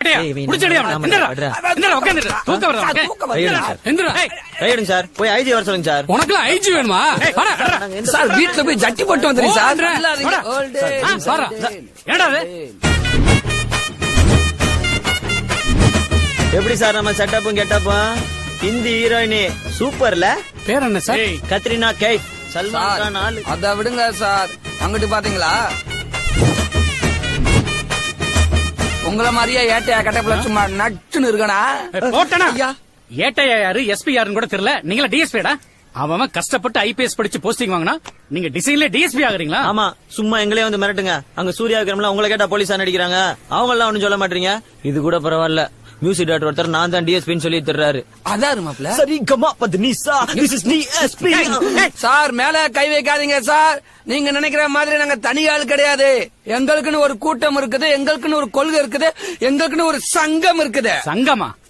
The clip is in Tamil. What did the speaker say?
ஏட்டையா ஏய், இவன் புடிச்சடியா ஆமா, எந்திரா விடுறா. எந்திரா உட்கார்ந்துரு தூக்கம் வருதா உனக்கு? தூக்கம் வருது. எந்திரா, எந்திரா ஏய், கையெடுங்க சார் போய் ஐஜி வர சொல்லுங்க சார் உனக்குலாம் ஐஜி வேணுமா வாடா, வாடா. நாங்க எந்த- சார் வீட்டுல போய் ஜட்டி போட்டு வந்துடுங்க சார் ஓடுறேன். நல்லா இருங்க. வாடா. All day. ஆ, வாடா. என்னடா அது? எப்படி சார் நம்ம செட்டப்பும் கெட்டப்பும் ஹிந்தி ஹீரோயினி சூப்பர்ல பேர் என்ன சார் கத்ரினா கைஃப் சல்மான் சார் கான் ஆளு அத விடுங்க சார் அங்கிட்டு பாத்தீங்களா உங்கள மாதிரியே ஏட்டையா கட்டப்புல சும்மா நட்டுன்னு இருக்கனா ஏய், போட்டனா ஐயா. ஏட்டையா யாரு எஸ்பி யாருன்னு கூட தெரியல நீங்களா டிஎஸ்பிடா அவன் அவன் கஷ்டப்பட்டு ஐபிஎஸ் படிச்சு போஸ்டிங் வாங்கினா நீங்க டிசைன்ல டிஎஸ்பி ஆகுறீங்களா ஆமா சும்மா எங்களே வந்து மிரட்டுங்க அங்க சூர்யா விக்ரம்ல உங்களை கேட்டா போலீஸா நடிக்கிறாங்க அவங்க எல்லாம் ஒண்ணும் சொல்ல மாட்டீங்க இது கூட பரவாயில்ல மியூசிக் டைரக்டர் ஒருத்தர் நான் தான் டிஎஸ்பின்னு சொல்லி தர்றாரு அதான் மாப்ள சரி கமா பத் நிசா திஸ் இஸ் டிஎஸ்பி சார் மேல கை வைக்காதீங்க சார் நீங்க நினைக்கிற மாதிரி நாங்க தனி ஆள் கிடையாது எங்களுக்குன்னு ஒரு கூட்டம் இருக்குது எங்களுக்குன்னு ஒரு கொள்கை இருக்குது எங்களுக்குன்னு ஒரு சங்கம் இருக்குது சங்கமா